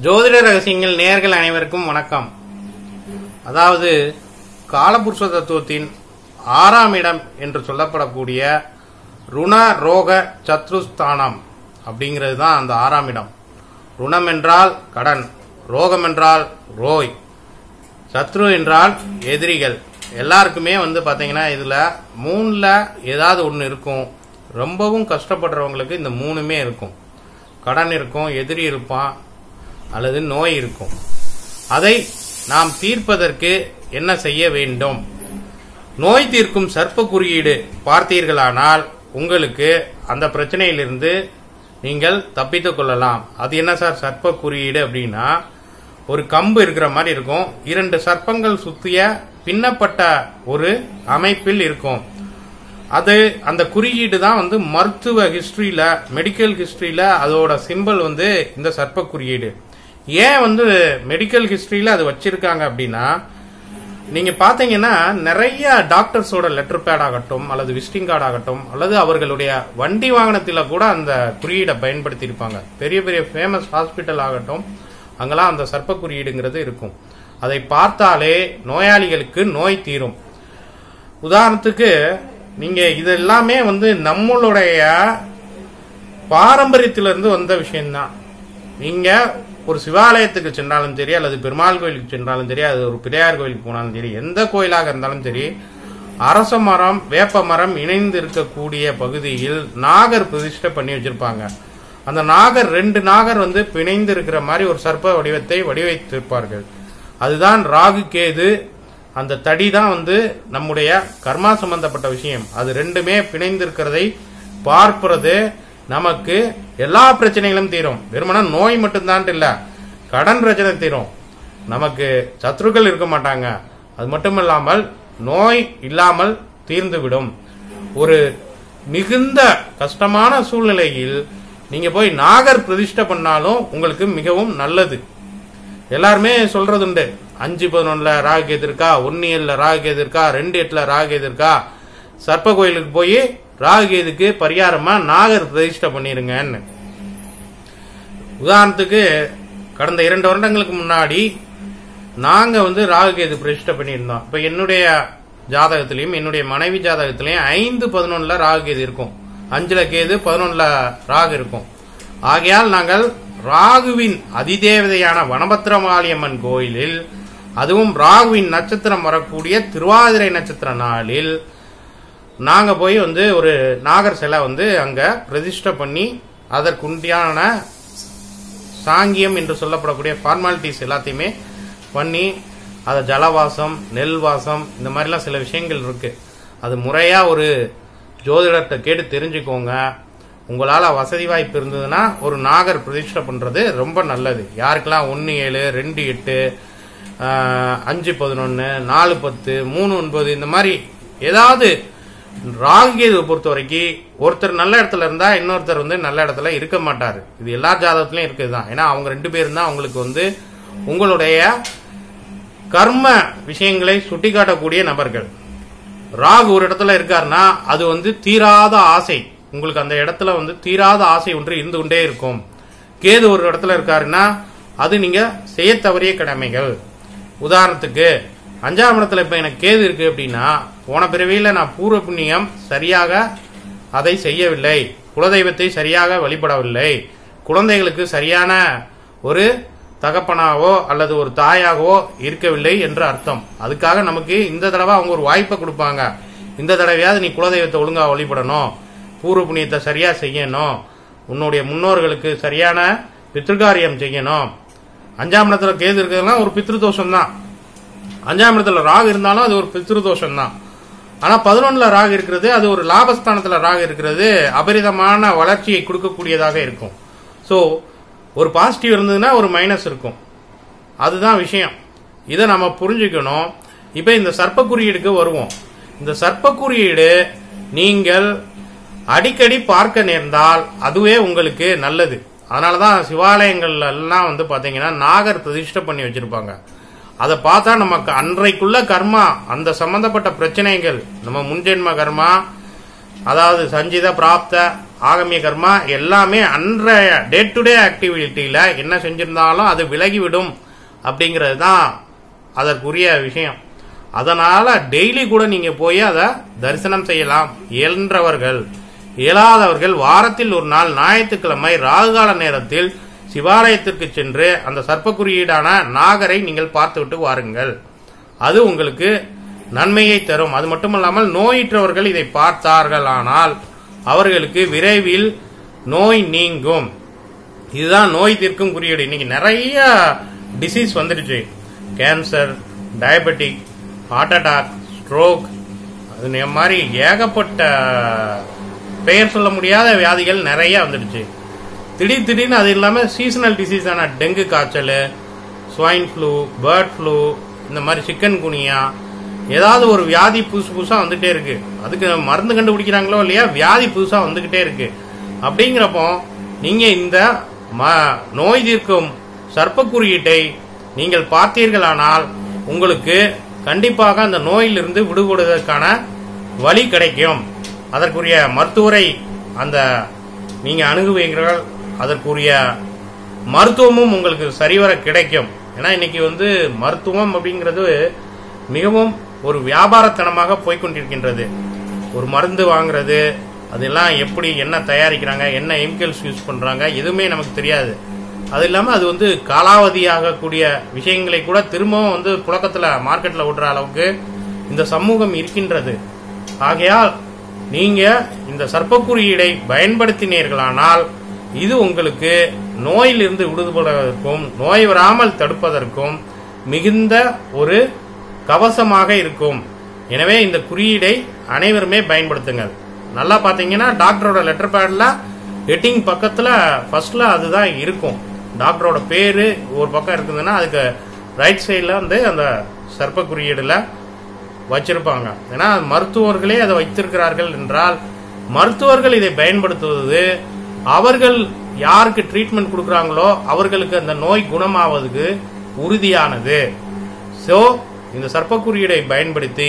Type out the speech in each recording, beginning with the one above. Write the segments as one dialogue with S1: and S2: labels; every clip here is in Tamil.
S1: ஜோதிட ரகசியங்கள் நேர்கள் அனைவருக்கும் வணக்கம் அதாவது காலபுருஷ தத்துவத்தின் ஆறாம் இடம் என்று சொல்லப்படக்கூடிய ருண ரோக சத்ருஸ்தானம் அப்படிங்கிறது தான் அந்த ஆறாம் இடம் ருணம் என்றால் கடன் ரோகம் என்றால் ரோய் சத்ரு என்றால் எதிரிகள் எல்லாருக்குமே வந்து பாத்தீங்கன்னா இதுல மூணுல ஏதாவது ஒன்று இருக்கும் ரொம்பவும் கஷ்டப்படுறவங்களுக்கு இந்த மூணுமே இருக்கும் கடன் இருக்கும் எதிரி இருப்பான் அல்லது நோய் இருக்கும் அதை நாம் தீர்ப்பதற்கு என்ன செய்ய வேண்டும் நோய் தீர்க்கும் சர்ப்ப குறியீடு பார்த்தீர்களானால் உங்களுக்கு அந்த பிரச்சனையிலிருந்து நீங்கள் தப்பித்துக் கொள்ளலாம் அது என்ன சார் சர்ப்ப குறியீடு அப்படின்னா ஒரு கம்பு இருக்கிற மாதிரி இருக்கும் இரண்டு சர்ப்பங்கள் சுத்திய பின்னப்பட்ட ஒரு அமைப்பில் இருக்கும் அது அந்த குறியீடு தான் வந்து மருத்துவ ஹிஸ்டரியில மெடிக்கல் ஹிஸ்டரியில அதோட சிம்பல் வந்து இந்த சர்ப்ப குறியீடு ஏன் வந்து மெடிக்கல் ஹிஸ்டரியில அது வச்சிருக்காங்க அப்படின்னா நீங்க பாத்தீங்கன்னா நிறைய டாக்டர்ஸோட லெட்டர் பேட் ஆகட்டும் அல்லது விசிட்டிங் கார்டு ஆகட்டும் அல்லது அவர்களுடைய வண்டி வாகனத்தில கூட அந்த குறியீடை பயன்படுத்தி இருப்பாங்க பெரிய பெரிய ஃபேமஸ் ஹாஸ்பிட்டல் ஆகட்டும் அங்கெல்லாம் அந்த சர்ப்ப குறியீடுங்கிறது இருக்கும் அதை பார்த்தாலே நோயாளிகளுக்கு நோய் தீரும் உதாரணத்துக்கு நீங்க இது எல்லாமே வந்து நம்மளுடைய பாரம்பரியத்திலிருந்து வந்த விஷயம்தான் நீங்க ஒரு சிவாலயத்துக்கு சென்றாலும் சரி அல்லது பெருமாள் கோயிலுக்கு சென்றாலும் சரி அது ஒரு பிள்ளையார் கோயிலுக்கு போனாலும் சரி எந்த கோயிலாக இருந்தாலும் சரி அரச மரம் வேப்ப மரம் இணைந்து இருக்கக்கூடிய பகுதியில் நாகர் பிரதிஷ்டை பண்ணி வச்சிருப்பாங்க அந்த நாகர் ரெண்டு நாகர் வந்து பிணைந்து இருக்கிற மாதிரி ஒரு சர்ப்ப வடிவத்தை வடிவமைத்திருப்பார்கள் அதுதான் ராகு கேது அந்த தடி தான் வந்து நம்முடைய கர்மா சம்பந்தப்பட்ட விஷயம் அது ரெண்டுமே பிணைந்து இருக்கிறதை பார்ப்பது நமக்கு எல்லா பிரச்சனைகளும் தீரும் வெறுமனா நோய் மட்டும்தான் இல்ல கடன் பிரச்சனை தீரும் நமக்கு சத்ருக்கள் இருக்க மாட்டாங்க அது மட்டும் இல்லாமல் நோய் இல்லாமல் தீர்ந்துவிடும் ஒரு மிகுந்த கஷ்டமான சூழ்நிலையில் நீங்க போய் நாகர் பிரதிஷ்டை பண்ணாலும் உங்களுக்கு மிகவும் நல்லது எல்லாருமே சொல்றது உண்டு அஞ்சு பதினொன்னுல ராகு கேது இருக்கா ஒன்னு ஏழுல ராகு கேது இருக்கா ரெண்டு எட்டுல ராகு கேது இருக்கா சர்ப்ப கோயிலுக்கு போய் ராகு கேதுக்கு பரிகாரமா நாகர் பிரதிஷ்டை பண்ணிருங்கன்னு உதாரணத்துக்கு கடந்த இரண்டு வருடங்களுக்கு முன்னாடி நாங்க வந்து ராகு கேது பிரதிஷ்டை பண்ணியிருந்தோம் இப்ப என்னுடைய ஜாதகத்திலையும் என்னுடைய மனைவி ஜாதகத்திலையும் ஐந்து பதினொன்னுல ராகு கேது இருக்கும் அஞ்சுல கேது பதினொன்னுல ராகு இருக்கும் ஆகையால் நாங்கள் ராகுவின் அதிதேவதையான வனபத்திரமாளியம்மன் கோயிலில் அதுவும் ராகுவின் நட்சத்திரம் வரக்கூடிய திருவாதிரை நட்சத்திர நாளில் நாங்க போய் வந்து ஒரு நாகர் சிலை வந்து அங்க பிரதிஷ்டை பண்ணி அதற்குண்டியான சாங்கியம் என்று சொல்லப்படக்கூடிய ஃபார்மாலிட்டிஸ் எல்லாத்தையுமே பண்ணி அதை ஜலவாசம் நெல் வாசம் இந்த மாதிரிலாம் சில விஷயங்கள் இருக்கு அது முறையா ஒரு ஜோதிடத்தை கேட்டு தெரிஞ்சுக்கோங்க உங்களால வசதி வாய்ப்பு இருந்ததுன்னா ஒரு நாகர் பிரதிஷ்டை பண்றது ரொம்ப நல்லது யாருக்கெல்லாம் ஒன்னு ஏழு ரெண்டு எட்டு ஆஹ், அஞ்சு பதினொன்னு நாலு பத்து மூணு ஒன்பது இந்த மாதிரி ஏதாவது ராகுகேதுவை பொறுத்த வரைக்கும் ஒருத்தர் நல்ல இடத்துல இருந்தா இன்னொருத்தர் வந்து நல்ல இடத்துல இருக்க மாட்டாரு இது எல்லா ஜாதகத்திலயும் இருக்குதுதான் ஏன்னா அவங்க ரெண்டு பேரும் தான் உங்களுக்கு வந்து உங்களுடைய கர்ம விஷயங்களை சுட்டிக்காட்டக்கூடிய நபர்கள் ராகு ஒரு இடத்துல இருக்காருன்னா அது வந்து தீராத ஆசை உங்களுக்கு அந்த இடத்துல வந்து தீராத ஆசை ஒன்று இருந்து கொண்டே இருக்கும் கேது ஒரு இடத்துல இருக்காருன்னா அது நீங்க செய்ய தவறிய கடமைகள் உதாரணத்துக்கு அஞ்சாம் இடத்துல இப்ப எனக்கு கேது இருக்கு அப்படின்னா போன பிறவியில நான் பூர்வ புண்ணியம் சரியாக அதை செய்யவில்லை குலதெய்வத்தை சரியாக வழிபடவில்லை குழந்தைகளுக்கு சரியான ஒரு தகப்பனாவோ அல்லது ஒரு தாயாகவோ இருக்கவில்லை என்று அர்த்தம் அதுக்காக நமக்கு இந்த தடவை அவங்க ஒரு வாய்ப்பை கொடுப்பாங்க இந்த தடவையாவது நீ குலதெய்வத்தை ஒழுங்கா வழிபடணும் பூர்வ புண்ணியத்தை சரியா செய்யணும் உன்னுடைய முன்னோர்களுக்கு சரியான பித்ருகாரியம் செய்யணும் அஞ்சாம் இடத்துல கேது இருக்கிறதுலாம் ஒரு பித்ருதோஷம் தான் அஞ்சாம் இடத்துல ராகு இருந்தாலும் அது ஒரு பித்ருதோஷம் தான் ஆனா பதினொன்னுல ராகு இருக்கிறது அது ஒரு லாபஸ்தானத்துல ராகு இருக்கிறது அபரிதமான வளர்ச்சியை கொடுக்கக்கூடியதாக இருக்கும் சோ ஒரு பாசிட்டிவ் இருந்ததுன்னா ஒரு மைனஸ் இருக்கும் அதுதான் விஷயம் இதை நம்ம புரிஞ்சுக்கணும் இப்ப இந்த சர்ப்ப குறியீடுக்கு வருவோம் இந்த சர்ப்ப குறியீடு நீங்கள் அடிக்கடி பார்க்க நேர்ந்தால் அதுவே உங்களுக்கு நல்லது அதனாலதான் சிவாலயங்கள்ல எல்லாம் வந்து பாத்தீங்கன்னா நாகர் பிரதிஷ்டை பண்ணி வச்சிருப்பாங்க அதை பார்த்தா நமக்கு அன்றைக்குள்ள கர்மா அந்த சம்பந்தப்பட்ட பிரச்சனைகள் நம்ம முன்ஜென்ம கர்மா அதாவது சஞ்சித பிராப்த ஆகமிய கர்மா எல்லாமே அன்றைய டே டு டே ஆக்டிவிட்டியில என்ன செஞ்சிருந்தாலும் அது விலகிவிடும் அப்படிங்கிறது தான் அதற்குரிய விஷயம் அதனால டெய்லி கூட நீங்க போய் அதை தரிசனம் செய்யலாம் இயன்றவர்கள் இயலாதவர்கள் வாரத்தில் ஒரு நாள் ஞாயிற்றுக்கிழமை ராகுகால நேரத்தில் சிவாலயத்திற்கு சென்று அந்த சர்ப்ப குறியீடான நாகரை நீங்கள் பார்த்துவிட்டு வாருங்கள் அது உங்களுக்கு நன்மையை தரும் அது மட்டுமல்லாமல் நோயிற்றவர்கள் இதை பார்த்தார்களானால் அவர்களுக்கு விரைவில் நோய் நீங்கும் இதுதான் நோய் தீர்க்கும் குறியீடு இன்னைக்கு நிறைய டிசீஸ் வந்துடுச்சு cancer diabetic heart attack stroke அது மாதிரி ஏகப்பட்ட பெயர் சொல்ல முடியாத வியாதிகள் நிறைய வந்துடுச்சு திடீர் திடீர்னு அது இல்லாமல் சீசனல் டிசீஸான டெங்கு காய்ச்சல் ஸ்வைன் ஃப்ளூ பேர்ட் ஃப்ளூ இந்த மாதிரி சிக்கன் குனியா ஏதாவது ஒரு வியாதி புதுசு புதுசாக வந்துகிட்டே இருக்கு அதுக்கு மருந்து கண்டுபிடிக்கிறாங்களோ இல்லையா வியாதி புதுசாக வந்துகிட்டே இருக்கு அப்படிங்கிறப்போ நீங்கள் இந்த ம நோய் தீர்க்கும் சர்ப்ப குறியீட்டை நீங்கள் பார்த்தீர்களானால் உங்களுக்கு கண்டிப்பாக அந்த நோயிலிருந்து விடுபடுவதற்கான வழி கிடைக்கும் அதற்குரிய மருத்துவரை அந்த நீங்க அணுகுவீர்கள் அதற்குரிய மருத்துவமும் உங்களுக்கு சரிவர கிடைக்கும் ஏன்னா இன்னைக்கு வந்து மருத்துவம் அப்படிங்கிறது மிகவும் ஒரு வியாபாரத்தனமாக போய்கொண்டிருக்கின்றது ஒரு மருந்து வாங்குறது அதெல்லாம் எப்படி என்ன தயாரிக்கிறாங்க என்ன கெமிக்கல்ஸ் யூஸ் பண்றாங்க எதுவுமே நமக்கு தெரியாது அது இல்லாம அது வந்து காலாவதியாகக்கூடிய விஷயங்களை கூட திரும்பவும் வந்து புழக்கத்துல மார்க்கெட்ல விடுற அளவுக்கு இந்த சமூகம் இருக்கின்றது ஆகையால் நீங்க இந்த சர்ப்ப குறியீடை பயன்படுத்தினீர்களானால் இது உங்களுக்கு நோயிலிருந்து விடுபடுவதற்கும் நோய் வராமல் தடுப்பதற்கும் மிகுந்த ஒரு கவசமாக இருக்கும் எனவே இந்த குறியீடை அனைவருமே பயன்படுத்துங்கள் நல்லா பாத்தீங்கன்னா டாக்டரோட லெட்டர் பேட்ல ஹெட்டிங் பக்கத்துல ஃபர்ஸ்ட்ல அதுதான் இருக்கும் டாக்டரோட பேரு ஒரு பக்கம் இருக்குதுன்னா அதுக்கு ரைட் சைடில் வந்து அந்த சர்ப்ப குறியீடுல வச்சிருப்பாங்க ஏன்னா மருத்துவர்களே அதை வைத்திருக்கிறார்கள் என்றால் மருத்துவர்கள் இதை பயன்படுத்துவது அவர்கள் யாருக்கு ட்ரீட்மெண்ட் கொடுக்குறாங்களோ அவர்களுக்கு அந்த நோய் குணமாவதுக்கு உறுதியானது ஸோ இந்த சர்ப்ப குறியீடை பயன்படுத்தி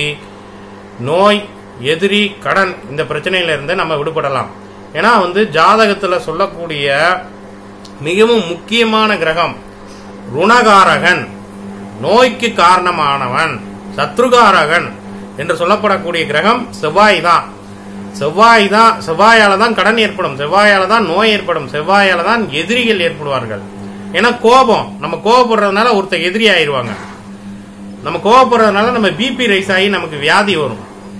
S1: நோய் எதிரி கடன் இந்த பிரச்சனையில இருந்து நம்ம விடுபடலாம் ஏன்னா வந்து ஜாதகத்துல சொல்லக்கூடிய மிகவும் முக்கியமான கிரகம் ருணகாரகன் நோய்க்கு காரணமானவன் சத்ருகாரகன் என்று சொல்லப்படக்கூடிய கிரகம் செவ்வாய் தான் செவ்வாய் தான் செவ்வாயால தான் கடன் ஏற்படும் செவ்வாயால தான் நோய் ஏற்படும் செவ்வாயால தான் எதிரிகள் ஏற்படுவார்கள் ஏன்னா கோபம் நம்ம கோபப்படுறதுனால ஒருத்தர் எதிரி ஆயிடுவாங்க நம்ம கோவப்படுறதுனால நம்ம பிபி ரைஸ் ஆகி நமக்கு வியாதி வரும்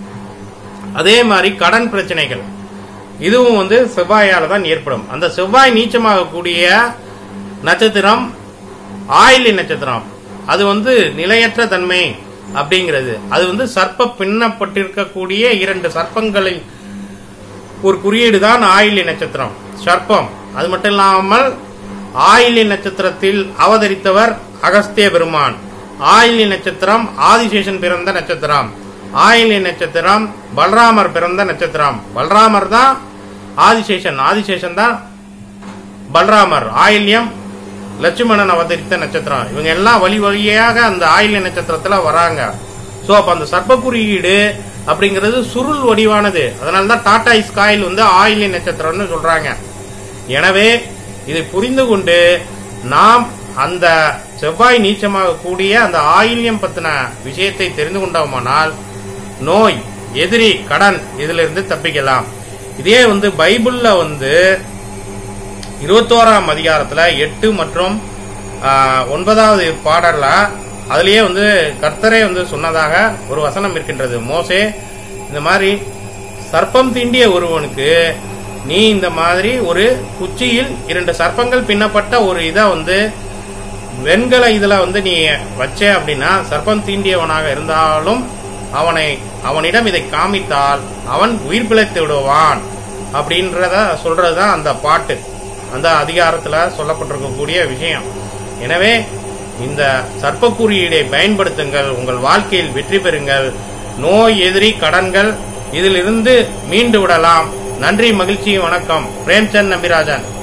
S1: அதே மாதிரி கடன் பிரச்சனைகள் இதுவும் வந்து செவ்வாயால தான் ஏற்படும் அந்த செவ்வாய் நீச்சமாகக்கூடிய நட்சத்திரம் ஆயிலி நட்சத்திரம் அது வந்து நிலையற்ற தன்மை அப்படிங்கிறது அது வந்து சர்ப்ப பின்னப்பட்டிருக்கக்கூடிய இரண்டு சர்ப்பங்களின் ஒரு குறியீடு தான் ஆயிலி நட்சத்திரம் சர்ப்பம் அது மட்டும் இல்லாமல் ஆயிலி நட்சத்திரத்தில் அவதரித்தவர் அகஸ்திய பெருமான் ஆயிலி நட்சத்திரம் ஆதிசேஷன் பிறந்த நட்சத்திரம் ஆயிலி நட்சத்திரம் பலராமர் பிறந்த நட்சத்திரம் பலராமர் தான் ஆதிசேஷன் ஆதிசேஷன் தான் பலராமர் ஆயில்யம் லட்சுமணன் அவதரித்த நட்சத்திரம் இவங்க எல்லாம் வழி வழியாக அந்த ஆயில்ய நட்சத்திரத்துல வராங்க சோ அப்ப அந்த சர்ப்ப குறியீடு அப்படிங்கிறது சுருள் வடிவானது அதனால தான் டாடா ஸ்காயில் வந்து ஆயில்ய நட்சத்திரம்னு சொல்றாங்க எனவே இதை புரிந்து கொண்டு நாம் அந்த செவ்வாய் நீச்சமாக கூடிய அந்த ஆயில்யம் பத்தின விஷயத்தை தெரிந்து கொண்டோமானால் நோய் எதிரி கடன் இதுல இருந்து தப்பிக்கலாம் இதே வந்து பைபிள்ல வந்து இருபத்தோராம் அதிகாரத்துல எட்டு மற்றும் ஆஹ், ஒன்பதாவது பாடல்ல அதுலயே வந்து கர்த்தரே வந்து சொன்னதாக ஒரு வசனம் இருக்கின்றது மோசே இந்த மாதிரி சர்ப்பம் தீண்டிய ஒருவனுக்கு நீ இந்த மாதிரி ஒரு குச்சியில் இரண்டு சர்ப்பங்கள் பின்னப்பட்ட ஒரு இதை வந்து வெண்கல இதுல வந்து நீ வச்ச அப்படின்னா சர்ப்பம் தீண்டியவனாக இருந்தாலும் அவனை அவனிடம் இதை காமித்தால் அவன் உயிர் பிழைத்து விடுவான் அப்படின்றத சொல்றதுதான் அந்த பாட்டு அந்த அதிகாரத்துல சொல்லப்பட்டிருக்கக்கூடிய விஷயம் எனவே இந்த சர்ப்ப குறியீடை பயன்படுத்துங்கள் உங்கள் வாழ்க்கையில் வெற்றி பெறுங்கள் நோய் எதிரி கடன்கள் இதிலிருந்து மீண்டு விடலாம் நன்றி மகிழ்ச்சி வணக்கம் பிரேம்சந்த் நம்பிராஜன்